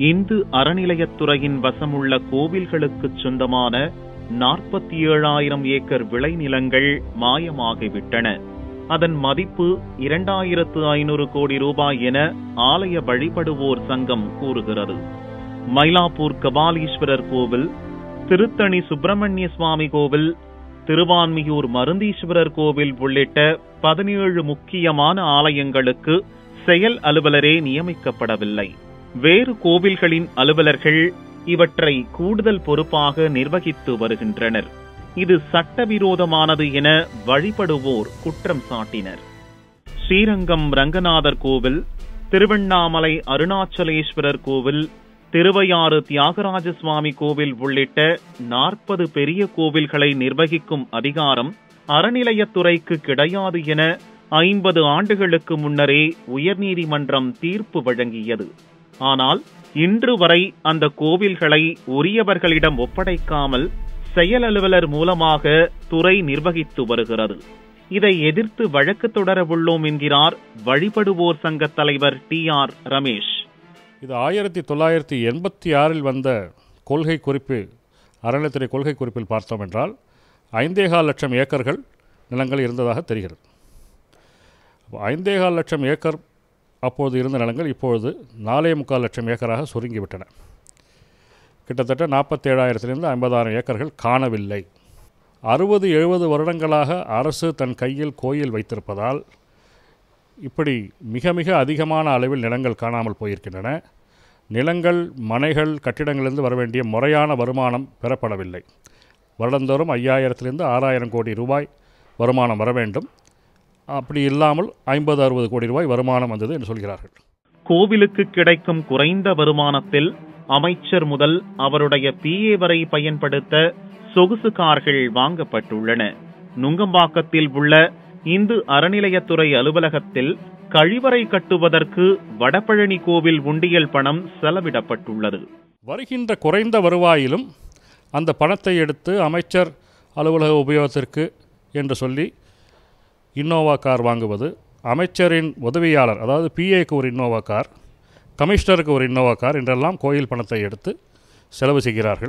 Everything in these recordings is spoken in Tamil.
இந்து அறநிலையத்துறையின் வசமுள்ள கோவில்களுக்குச் சொந்தமான நாற்பத்தி ஏழாயிரம் ஏக்கர் விளைநிலங்கள் மாயமாகிவிட்டன அதன் மதிப்பு இரண்டாயிரத்து ஐநூறு கோடி ரூபாய் என ஆலய வழிபடுவோர் சங்கம் கூறுகிறது மயிலாப்பூர் கபாலீஸ்வரர் கோவில் திருத்தணி சுப்பிரமணிய சுவாமி கோவில் திருவான்மியூர் மருந்தீஸ்வரர் கோவில் உள்ளிட்ட பதினேழு முக்கியமான ஆலயங்களுக்கு செயல் அலுவலரே நியமிக்கப்படவில்லை வேறு கோவில்களின் அலுவலர்கள் இவற்றை கூடுதல் பொறுப்பாக நிர்வகித்து வருகின்றனர் இது சட்டவிரோதமானது என வழிபடுவோர் குற்றம் சாட்டினர் ஸ்ரீரங்கம் ரங்கநாதர் கோவில் திருவண்ணாமலை அருணாச்சலேஸ்வரர் கோவில் திருவையாறு தியாகராஜ சுவாமி கோவில் உள்ளிட்ட நாற்பது பெரிய கோவில்களை நிர்வகிக்கும் அதிகாரம் அறநிலையத்துறைக்கு கிடையாது என ஐம்பது ஆண்டுகளுக்கு முன்னரே உயர்நீதிமன்றம் தீர்ப்பு வழங்கியது ஆனால் இன்று வரை அந்த கோவில்களை உரியவர்களிடம் ஒப்படைக்காமல் செயல் அலுவலர் மூலமாக துறை நிர்வகித்து வருகிறது இதை எதிர்த்து வழக்கு தொடர உள்ளோம் என்கிறார் வழிபடுவோர் சங்க தலைவர் டி ஆர் ரமேஷ் இது ஆயிரத்தி தொள்ளாயிரத்தி எண்பத்தி ஆறில் வந்த கொள்கை குறிப்பு அறநிலைத்துறை கொள்கை குறிப்பில் பார்த்தோம் என்றால் ஐந்தேகால் லட்சம் ஏக்கர்கள் நிலங்கள் இருந்ததாக தெரிகிறது அப்போ ஐந்தேகால் லட்சம் ஏக்கர் அப்போது இருந்த நிலங்கள் இப்பொழுது நாலே முக்கால் லட்சம் ஏக்கராக சுருங்கிவிட்டன கிட்டத்தட்ட நாற்பத்தேழாயிரத்திலிருந்து ஐம்பதாயிரம் ஏக்கர்கள் காணவில்லை அறுபது எழுபது வருடங்களாக அரசு தன் கையில் கோயில் வைத்திருப்பதால் இப்படி மிக மிக அதிகமான அளவில் நிலங்கள் காணாமல் போயிருக்கின்றன நிலங்கள் மனைகள் கட்டிடங்களிலிருந்து வர வேண்டிய முறையான வருமானம் பெறப்படவில்லை வருடந்தோறும் ஐயாயிரத்திலிருந்து ஆறாயிரம் கோடி ரூபாய் வருமானம் வர வேண்டும் அப்படி இல்லாமல் ஐம்பது அறுபது கோடி ரூபாய் வருமானம் வந்தது என்று சொல்கிறார்கள் கோவிலுக்கு கிடைக்கும் குறைந்த வருமானத்தில் அமைச்சர் முதல் அவருடைய பிஏ வரை பயன்படுத்த சொகுசு கார்கள் வாங்கப்பட்டுள்ளன நுங்கம்பாக்கத்தில் உள்ள இந்து அறநிலையத்துறை அலுவலகத்தில் கழிவறை கட்டுவதற்கு வடபழனி கோவில் உண்டியல் பணம் செலவிடப்பட்டுள்ளது வருகின்ற குறைந்த வருவாயிலும் அந்த பணத்தை எடுத்து அமைச்சர் அலுவலக உபயோகத்திற்கு என்று சொல்லி இன்னோவா கார் வாங்குவது அமைச்சரின் உதவியாளர் அதாவது பிஏக்கு ஒரு இன்னோவா கார் கமிஷனருக்கு ஒரு இன்னோவா கார் என்றெல்லாம் கோயில் பணத்தை எடுத்து செலவு செய்கிறார்கள்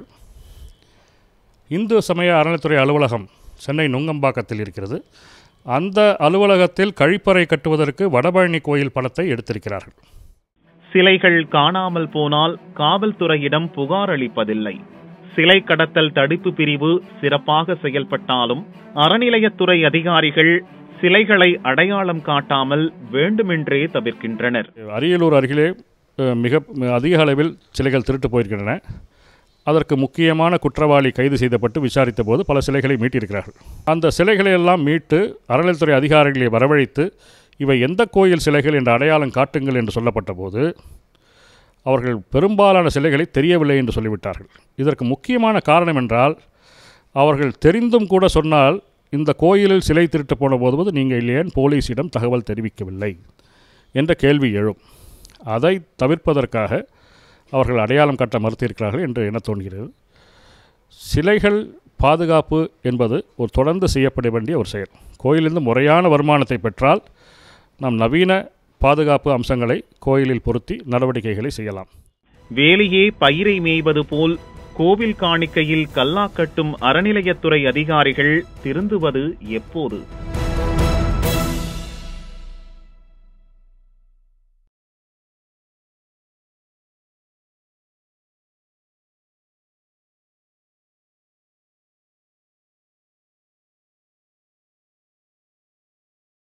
இந்து சமய அறநிலைத்துறை அலுவலகம் சென்னை நுங்கம்பாக்கத்தில் இருக்கிறது அந்த அலுவலகத்தில் கழிப்பறை கட்டுவதற்கு வடபழனி கோயில் பணத்தை எடுத்திருக்கிறார்கள் சிலைகள் காணாமல் போனால் காவல்துறையிடம் புகார் அளிப்பதில்லை சிலை கடத்தல் தடுப்பு பிரிவு சிறப்பாக செயல்பட்டாலும் அறநிலையத்துறை அதிகாரிகள் சிலைகளை அடையாளம் காட்டாமல் வேண்டுமென்றே தவிர்க்கின்றனர் அரியலூர் அருகிலே அஹ், மிக அதிக அளவில் சிலைகள் திருட்டு போயிருக்கின்றன அதற்கு முக்கியமான குற்றவாளி கைது செய்யப்பட்டு விசாரித்த போது பல சிலைகளை மீட்டியிருக்கிறார்கள் அந்த சிலைகளை எல்லாம் மீட்டு அறநிலைத்துறை அதிகாரிகளை வரவழைத்து இவை எந்த கோயில் சிலைகள் என்ற அடையாளம் காட்டுங்கள் என்று சொல்லப்பட்ட போது அவர்கள் பெரும்பாலான சிலைகளை தெரியவில்லை என்று சொல்லிவிட்டார்கள் இதற்கு முக்கியமான காரணம் என்றால் அவர்கள் தெரிந்தும் கூட சொன்னால் இந்த கோயிலில் சிலை திருட்டு போன போது நீங்கள் ஏன் போலீஸிடம் தகவல் தெரிவிக்கவில்லை என்ற கேள்வி எழும் அதை தவிர்ப்பதற்காக அவர்கள் அடையாளம் காட்ட மறுத்திருக்கிறார்கள் என்று எண்ண தோன்கிறது சிலைகள் பாதுகாப்பு என்பது ஒரு தொடர்ந்து செய்யப்பட வேண்டிய ஒரு செயல் கோயிலிருந்து முறையான வருமானத்தை பெற்றால் நாம் நவீன பாதுகாப்பு அம்சங்களை கோயிலில் பொருத்தி நடவடிக்கைகளை செய்யலாம் வேலையே பயிரை மேய்வது போல் கோவில் காணிக்கையில் கல்லா கட்டும் அறநிலையத்துறை அதிகாரிகள் திருந்துவது எப்போது